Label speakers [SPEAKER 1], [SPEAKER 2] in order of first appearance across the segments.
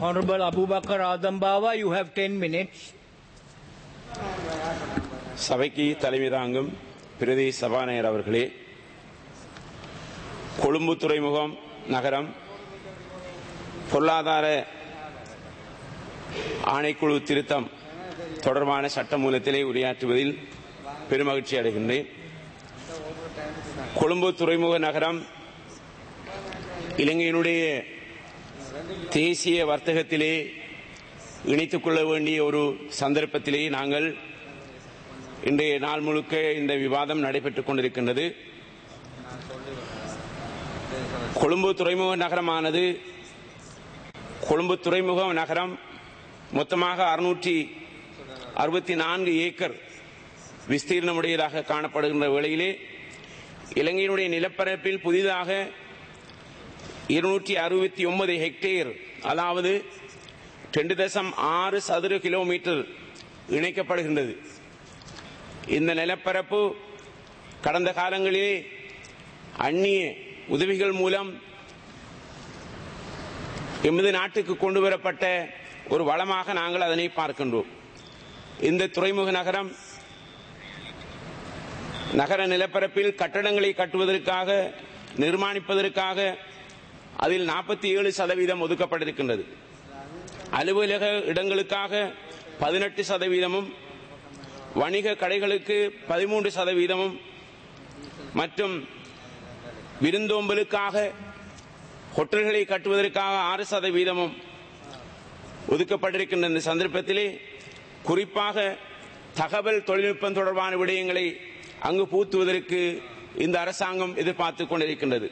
[SPEAKER 1] Honorable Abu Bakr Adam Bawa, you have 10 minutes.
[SPEAKER 2] சபைக்கு தலைமை தாங்கும் பிரதி சபாநாயகர் அவர்களே கொழும்பு துறைமுகம் நகரம் பொருளாதார ஆணைக்குழு திருத்தம் தொடர்பான சட்டமூலத்திலே உரையாற்றுவதில் பெருமகிழ்ச்சி அடைகின்றேன் கொழும்பு துறைமுக நகரம் இலங்கையினுடைய தேசிய வர்த்தகத்திலே இணைத்துக் கொள்ள வேண்டிய ஒரு சந்தர்ப்பத்திலே நாங்கள் இன்றைய நாள் முழுக்க இந்த விவாதம் நடைபெற்றுக் கொண்டிருக்கின்றது கொழும்பு துறைமுக நகரமானது கொழும்பு துறைமுக நகரம் மொத்தமாக அறுநூற்றி அறுபத்தி நான்கு ஏக்கர் விஸ்தீர்ணமுடையதாக காணப்படுகின்ற வேளையிலே இலங்கையினுடைய நிலப்பரப்பில் புதிதாக இருநூற்றி அறுபத்தி ஒன்பது ஹெக்டேர் அதாவது ரெண்டு தசம் ஆறு சதுர கிலோமீட்டர் இணைக்கப்படுகின்றது இந்த நிலப்பரப்பு கடந்த காலங்களிலே அந்நிய உதவிகள் மூலம் எமது நாட்டுக்கு கொண்டு வரப்பட்ட ஒரு வளமாக நாங்கள் அதனை பார்க்கின்றோம் இந்த துறைமுக நகரம் நகர நிலப்பரப்பில் கட்டடங்களை கட்டுவதற்காக நிர்மாணிப்பதற்காக அதில் நாற்பத்தி ஏழு சதவீதம் ஒதுக்கப்பட்டிருக்கின்றது அலுவலக இடங்களுக்காக பதினெட்டு சதவீதமும் வணிக கடைகளுக்கு பதிமூன்று சதவீதமும் மற்றும் விருந்தோம்பலுக்காக ஹோட்டல்களை கட்டுவதற்காக ஆறு சதவீதமும் ஒதுக்கப்பட்டிருக்கின்ற இந்த சந்தர்ப்பத்திலே குறிப்பாக தகவல் தொழில்நுட்பம் தொடர்பான விடயங்களை அங்கு பூத்துவதற்கு இந்த அரசாங்கம் எதிர்பார்த்துக் கொண்டிருக்கின்றது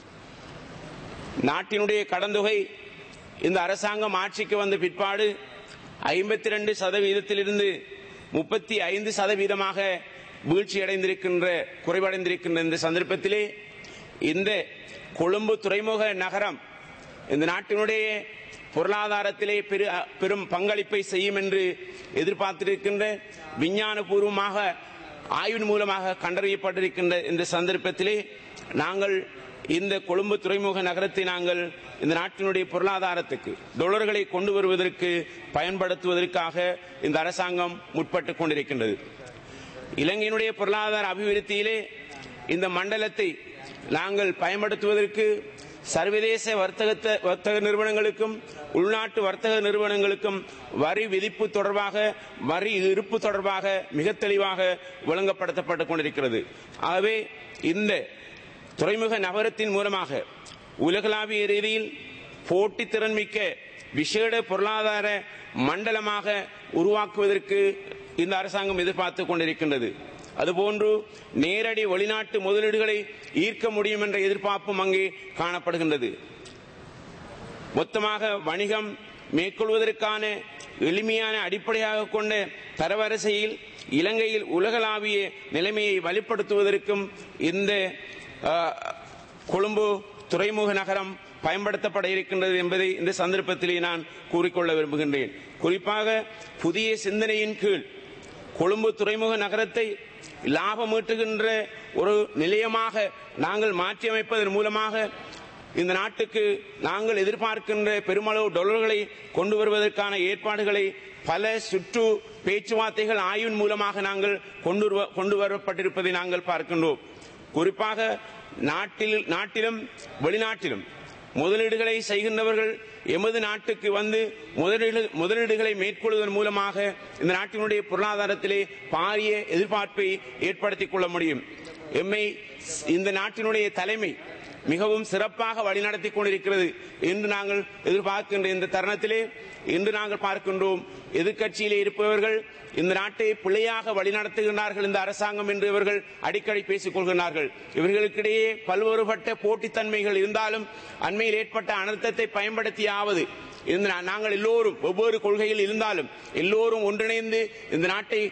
[SPEAKER 2] நாட்டினுடைய கடந்தொகை இந்த அரசாங்கம் ஆட்சிக்கு வந்த பிற்பாடு ஐம்பத்தி ரெண்டு சதவீதத்திலிருந்து முப்பத்தி ஐந்து சதவீதமாக வீழ்ச்சியடைந்திருக்கின்ற குறைவடைந்திருக்கின்ற இந்த சந்தர்ப்பத்திலே இந்த கொழும்பு துறைமுக நகரம் இந்த நாட்டினுடைய பொருளாதாரத்திலே பெரு பெரும் பங்களிப்பை செய்யும் என்று எதிர்பார்த்திருக்கின்ற விஞ்ஞானபூர்வமாக ஆய்வின் மூலமாக கண்டறியப்பட்டிருக்கின்ற இந்த சந்தர்ப்பத்திலே நாங்கள் இந்த கொழும்பு துறைமுக நகரத்தை நாங்கள் இந்த நாட்டினுடைய பொருளாதாரத்துக்கு டொலர்களை கொண்டு வருவதற்கு பயன்படுத்துவதற்காக இந்த அரசாங்கம் முற்பட்டுக் கொண்டிருக்கின்றது இலங்கையினுடைய பொருளாதார அபிவிருத்தியிலே இந்த மண்டலத்தை நாங்கள் பயன்படுத்துவதற்கு சர்வதேச வர்த்தக வர்த்தக நிறுவனங்களுக்கும் உள்நாட்டு வர்த்தக நிறுவனங்களுக்கும் வரி விதிப்பு தொடர்பாக வரி இருப்பு தொடர்பாக மிக தெளிவாக விளங்கப்படுத்தப்பட்டுக் கொண்டிருக்கிறது ஆகவே இந்த துறைமுக நகரத்தின் மூலமாக உலகளாவிய ரீதியில் போட்டித்திறன் மிக்க விசேட பொருளாதார மண்டலமாக உருவாக்குவதற்கு இந்த அரசாங்கம் எதிர்பார்த்துக் கொண்டிருக்கின்றது அதுபோன்று நேரடி வெளிநாட்டு முதலீடுகளை ஈர்க்க முடியும் என்ற எதிர்பார்ப்பும் அங்கே காணப்படுகின்றது மொத்தமாக வணிகம் மேற்கொள்வதற்கான எளிமையான அடிப்படையாக கொண்ட தரவரிசையில் இலங்கையில் உலகளாவிய நிலைமையை வலுப்படுத்துவதற்கும் இந்த கொழும்பு துறைமுக நகரம் பயன்படுத்தப்பட இருக்கின்றது என்பதை இந்த சந்தர்ப்பத்திலே நான் கூறிக்கொள்ள விரும்புகின்றேன் குறிப்பாக புதிய சிந்தனையின் கீழ் கொழும்பு துறைமுக நகரத்தை லாபம் ஈட்டுகின்ற ஒரு நிலையமாக நாங்கள் மாற்றியமைப்பதன் மூலமாக இந்த நாட்டுக்கு நாங்கள் எதிர்பார்க்கின்ற பெருமளவு டொலர்களை கொண்டு வருவதற்கான ஏற்பாடுகளை பல சுற்று பேச்சுவார்த்தைகள் ஆய்வின் மூலமாக நாங்கள் கொண்டு வரப்பட்டிருப்பதை நாங்கள் பார்க்கின்றோம் குறிப்பாக நாட்டில் நாட்டிலும் வெளிநாட்டிலும் முதலீடுகளை செய்கின்றவர்கள் எமது நாட்டுக்கு வந்து முதலீடு முதலீடுகளை மேற்கொள்வதன் மூலமாக இந்த நாட்டினுடைய பொருளாதாரத்திலே பாரிய எதிர்பார்ப்பை ஏற்படுத்திக் கொள்ள முடியும் எம்மை இந்த நாட்டினுடைய தலைமை மிகவும் சிறப்பாக வழிநடத்தி கொண்டிருக்கிறது என்று நாங்கள் எதிர்பார்க்கின்ற இந்த தருணத்திலே இன்று நாங்கள் பார்க்கின்றோம் எதிர்கட்சியிலே இருப்பவர்கள் இந்த நாட்டை பிழையாக வழிநடத்துகின்றார்கள் இந்த அரசாங்கம் என்று இவர்கள் அடிக்கடி பேசிக் கொள்கிறார்கள் இவர்களுக்கிடையே பல்வேறுபட்ட போட்டித்தன்மைகள் இருந்தாலும் அண்மையில் ஏற்பட்ட அனர்த்தத்தை பயன்படுத்தியாவது இந்த நாங்கள் எல்லோரும் ஒவ்வொரு கொள்கையில் இருந்தாலும் எல்லோரும் ஒன்றிணைந்து இந்த நாட்டை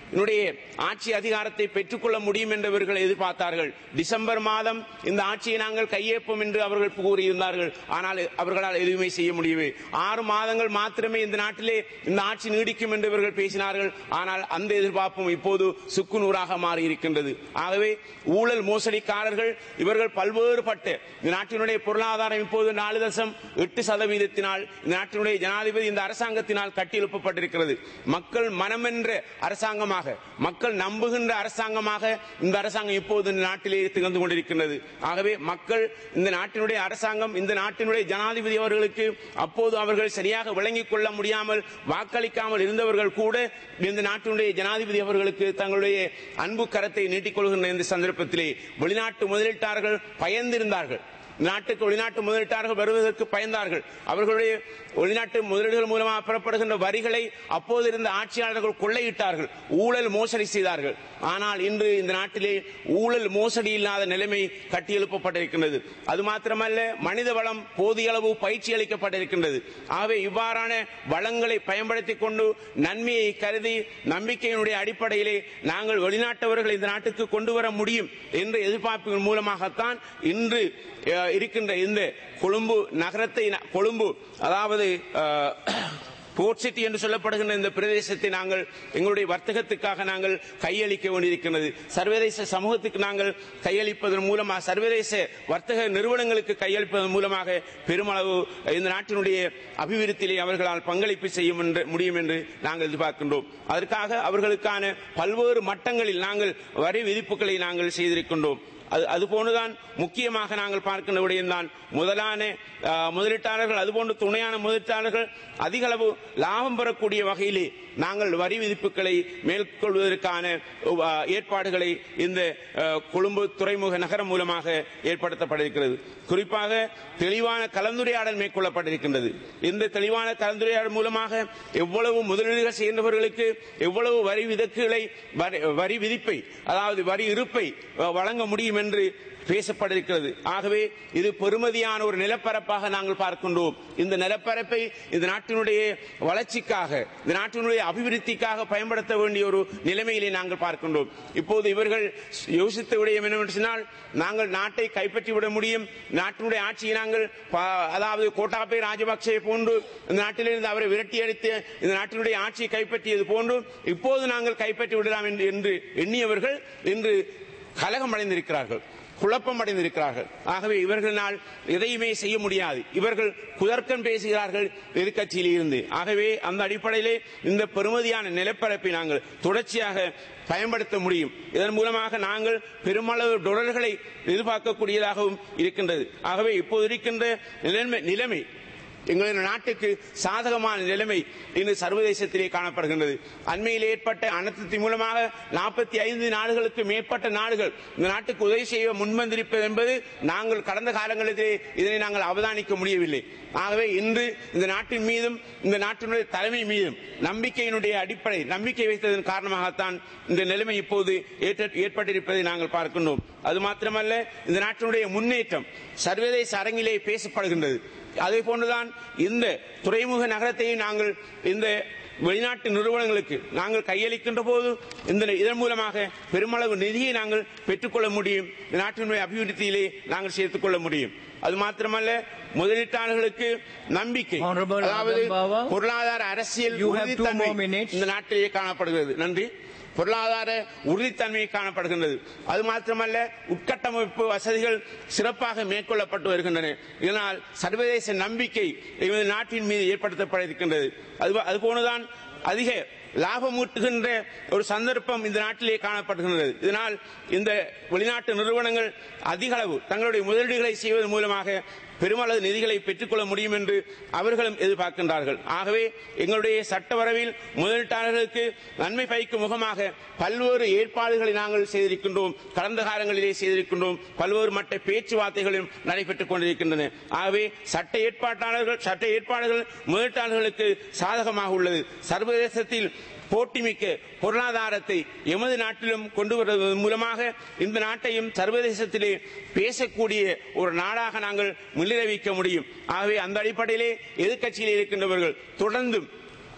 [SPEAKER 2] என்னுடைய ஆட்சி அதிகாரத்தை பெற்றுக்கொள்ள முடியும் என்று இவர்கள் எதிர்பார்த்தார்கள் டிசம்பர் மாதம் இந்த ஆட்சியை நாங்கள் கையேற்போம் என்று அவர்கள் கூறியிருந்தார்கள் ஆனால் அவர்களால் எதுவுமே செய்ய முடியவில்லை ஆறு மாதங்கள் மாத்திரமே இந்த நாட்டிலே இந்த ஆட்சி நீடிக்கும் என்று இவர்கள் பேசினார்கள் ஆனால் அந்த எதிர்பார்ப்பும் இப்போது சுக்குநூறாக மாறி இருக்கின்றது ஆகவே ஊழல் மோசடிக்காரர்கள் இவர்கள் பல்வேறுபட்ட இந்த நாட்டினுடைய பொருளாதாரம் இப்போது நாலு தசம் எட்டு சதவீதத்தினால் இந்த நாட்டினுடைய ஜனாதிபதி இந்த அரசாங்கத்தினால் கட்டியெழுப்பப்பட்டிருக்கிறது மக்கள் மனமென்ற அரசாங்கமாக மக்கள் நம்புகின்ற அரசாங்கமாக இந்த அரசாங்கம் இப்போது இந்த நாட்டிலே திகழ்ந்து கொண்டிருக்கின்றது ஆகவே மக்கள் இந்த நாட்டினுடைய அரசாங்கம் இந்த நாட்டினுடைய ஜனாதிபதி அவர்களுக்கு அப்போது அவர்கள் சரியாக விளங்கிக் கொள்ள முடியாமல் வாக்களிக்காமல் இருந்தவர்கள் கூட இந்த நாட்டினுடைய ஜனாதிபதி அவர்களுக்கு தங்களுடைய அன்பு கரத்தை நீட்டிக் கொள்கின்ற இந்த சந்தர்ப்பத்திலே வெளிநாட்டு முதலீட்டாளர்கள் பயந்திருந்தார்கள் நாட்டுக்கு வெளிநாட்டு முதலீட்டாளர்கள் வருவதற்கு பயந்தார்கள் அவர்களுடைய வெளிநாட்டு முதலீடுகள் மூலமாக பெறப்படுகின்ற வரிகளை அப்போது இருந்த ஆட்சியாளர்கள் கொள்ளையிட்டார்கள் ஊழல் மோசடி செய்தார்கள் ஆனால் இன்று இந்த நாட்டிலே ஊழல் மோசடி இல்லாத நிலைமை கட்டியெழுப்பப்பட்டிருக்கின்றது அது மாத்திரமல்ல மனித வளம் போதிய அளவு பயிற்சி அளிக்கப்பட்டிருக்கின்றது ஆகவே இவ்வாறான வளங்களை பயன்படுத்திக் கொண்டு நன்மையை கருதி நம்பிக்கையினுடைய அடிப்படையிலே நாங்கள் வெளிநாட்டவர்கள் இந்த நாட்டுக்கு கொண்டு வர முடியும் என்ற எதிர்பார்ப்பின் மூலமாகத்தான் இன்று அஹ், இருக்கின்ற இந்த கொழும்பு நகரத்தை ந- கொழும்பு அதாவது அஹ், போர்ட் சிட்டி என்று சொல்லப்படுகின்ற இந்த பிரதேசத்தை நாங்கள் எங்களுடைய வர்த்தகத்துக்காக நாங்கள் கையளிக்க வேண்டியிருக்கிறது சர்வதேச சமூகத்துக்கு நாங்கள் கையளிப்பதன் மூலமாக சர்வதேச வர்த்தக நிறுவனங்களுக்கு கையளிப்பதன் மூலமாக பெருமளவு இந்த நாட்டினுடைய அபிவிருத்தியிலே அவர்களால் பங்களிப்பு செய்ய என்று- முடியும் என்று நாங்கள் எதிர்பார்க்கின்றோம் அதற்காக அவர்களுக்கான பல்வேறு மட்டங்களில் நாங்கள் வரி விதிப்புகளை நாங்கள் செய்திருக்கின்றோம் அது அதுபோன்றுதான் முக்கியமாக நாங்கள் பார்க்கின்ற விடயம்தான் முதலான ஆ, முதலீட்டாளர்கள் அதுபோன்று துணையான முதலீட்டாளர்கள் அதிக அளவு லாபம் பெறக்கூடிய வகையிலே நாங்கள் வரி விதிப்புகளை மேற்கொள்வதற்கான ஆ, ஏற்பாடுகளை இந்த ஆ, கொழும்பு துறைமுக நகரம் மூலமாக ஏற்படுத்தப்பட்டிருக்கிறது குறிப்பாக தெளிவான கலந்துரையாடல் மேற்கொள்ளப்பட்டிருக்கின்றது இந்த தெளிவான கலந்துரையாடல் மூலமாக எவ்வளவு முதலீடுகள் செய்கின்றவர்களுக்கு எவ்வளவு வரி விதக்குகளை வரி- வரி விதிப்பை அதாவது வரி இருப்பை அஹ், வழங்க முடியும் என்று பேசப்பட்டிருக்கிறது ஆகவே இது பெருமதியான ஒரு நிலப்பரப்பாக நாங்கள் பார்க்கின்றோம் இந்த நிலப்பரப்பை இந்த நாட்டினுடைய வளர்ச்சிக்காக இந்த நாட்டினுடைய அபிவிருத்திக்காக பயன்படுத்த வேண்டிய ஒரு நிலைமையிலே நாங்கள் பார்க்கின்றோம் இப்போது இவர்கள் யோசித்த விடயம் என்னவென்று சொன்னால் நாங்கள் நாட்டை கைப்பற்றி விட முடியும் நாட்டினுடைய ஆட்சியை நாங்கள் பா- அதாவது கோட்டாபே ராஜபக்சே போன்று இந்த நாட்டிலிருந்து அவரை விரட்டி அடித்து இந்த நாட்டினுடைய ஆட்சியை கைப்பற்றியது போன்று இப்போது நாங்கள் கைப்பற்றி விடலாம் என்று என்று எண்ணியவர்கள் இன்று கலகம் அடைந்திருக்கிறார்கள் குழப்பம் அடைந்திருக்கிறார்கள் ஆகவே இவர்களால் எதையுமே செய்ய முடியாது இவர்கள் குதர்க்கம் பேசுகிறார்கள் எதிர்க்கட்சியில் இருந்து ஆகவே அந்த அடிப்படையிலே இந்த பெருமதியான நிலப்பரப்பை நாங்கள் தொடர்ச்சியாக பயன்படுத்த முடியும் இதன் மூலமாக நாங்கள் பெருமளவு டொலர்களை எதிர்பார்க்கக்கூடியதாகவும் இருக்கின்றது ஆகவே இப்போது இருக்கின்ற நிலைமை நிலைமை எங்களுடைய நாட்டுக்கு சாதகமான நிலைமை இன்று சர்வதேசத்திலே காணப்படுகின்றது அண்மையில் ஏற்பட்ட அனர்த்தத்தின் மூலமாக நாற்பத்தி ஐந்து நாடுகளுக்கு மேற்பட்ட நாடுகள் இந்த நாட்டுக்கு உதவி செய்ய முன்வந்திருப்பது என்பது நாங்கள் கடந்த காலங்களிலே இதனை நாங்கள் அவதானிக்க முடியவில்லை ஆகவே இன்று இந்த நாட்டின் மீதும் இந்த நாட்டினுடைய தலைமை மீதும் நம்பிக்கையினுடைய அடிப்படை நம்பிக்கை வைத்ததன் காரணமாகத்தான் இந்த நிலைமை இப்போது ஏற்ற- ஏற்பட்டிருப்பதை நாங்கள் பார்க்கின்றோம் அது மாத்திரமல்ல இந்த நாட்டினுடைய முன்னேற்றம் சர்வதேச அரங்கிலே பேசப்படுகின்றது அதே போன்றுதான் இந்த துறைமுக நகரத்தையும் நாங்கள் இந்த வெளிநாட்டு நிறுவனங்களுக்கு நாங்கள் கையளிக்கின்ற போது இந்த இதன் மூலமாக பெருமளவு நிதியை நாங்கள் பெற்றுக்கொள்ள முடியும் இந்த நாட்டினுடைய அபிவிருத்தியிலே நாங்கள் சேர்த்துக் கொள்ள முடியும் அது மாத்திரமல்ல முதலீட்டாளர்களுக்கு நம்பிக்கை
[SPEAKER 1] Honorable
[SPEAKER 2] அதாவது
[SPEAKER 1] Adam Bawa,
[SPEAKER 2] பொருளாதார அரசியல்
[SPEAKER 1] you have two
[SPEAKER 2] உறுதித்தன்மை
[SPEAKER 1] more minutes.
[SPEAKER 2] இந்த நாட்டிலேயே காணப்படுகிறது நன்றி பொருளாதார உறுதித்தன்மை காணப்படுகின்றது அது மாத்திரமல்ல உட்கட்டமைப்பு வசதிகள் சிறப்பாக மேற்கொள்ளப்பட்டு வருகின்றன இதனால் சர்வதேச நம்பிக்கை எமது நாட்டின் மீது ஏற்படுத்தப்பட இருக்கின்றது அது அதுபோலதான் அதிக லாபம் ஊட்டுகின்ற ஒரு சந்தர்ப்பம் இந்த நாட்டிலே காணப்படுகின்றது இதனால் இந்த வெளிநாட்டு நிறுவனங்கள் அதிக அளவு தங்களுடைய முதலீடுகளை செய்வதன் மூலமாக பெருமளவு நிதிகளை பெற்றுக்கொள்ள முடியும் என்று அவர்களும் எதிர்பார்க்கின்றார்கள் ஆகவே எங்களுடைய சட்டவரவில் முதலீட்டாளர்களுக்கு நன்மை பயக்கும் முகமாக பல்வேறு ஏற்பாடுகளை நாங்கள் செய்திருக்கின்றோம் கடந்த காலங்களிலே செய்திருக்கின்றோம் பல்வேறு மட்ட பேச்சுவார்த்தைகளும் நடைபெற்றுக் கொண்டிருக்கின்றன ஆகவே சட்ட ஏற்பாட்டாளர்கள் சட்ட ஏற்பாடுகள் முதலீட்டாளர்களுக்கு சாதகமாக உள்ளது சர்வதேசத்தில் போட்டிமிக்க பொருளாதாரத்தை எமது நாட்டிலும் கொண்டு வருவதன் மூலமாக இந்த நாட்டையும் சர்வதேசத்திலே பேசக்கூடிய ஒரு நாடாக நாங்கள் முன்னிலை வைக்க முடியும் ஆகவே அந்த அடிப்படையிலே எதிர்க்கட்சியில் இருக்கின்றவர்கள் தொடர்ந்தும்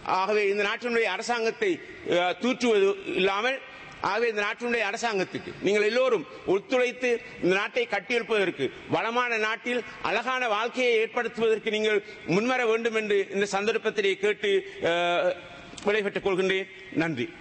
[SPEAKER 2] ஆகவே இந்த நாட்டினுடைய அரசாங்கத்தை அஹ், தூற்றுவது இல்லாமல் ஆகவே இந்த நாட்டினுடைய அரசாங்கத்துக்கு நீங்கள் எல்லோரும் ஒத்துழைத்து இந்த நாட்டை கட்டியெழுப்பதற்கு வளமான நாட்டில் அழகான வாழ்க்கையை ஏற்படுத்துவதற்கு நீங்கள் முன்வர வேண்டும் என்று இந்த சந்தர்ப்பத்திலே கேட்டு அஹ், விடைபெற்றுக் கொள்கின்றேன் நன்றி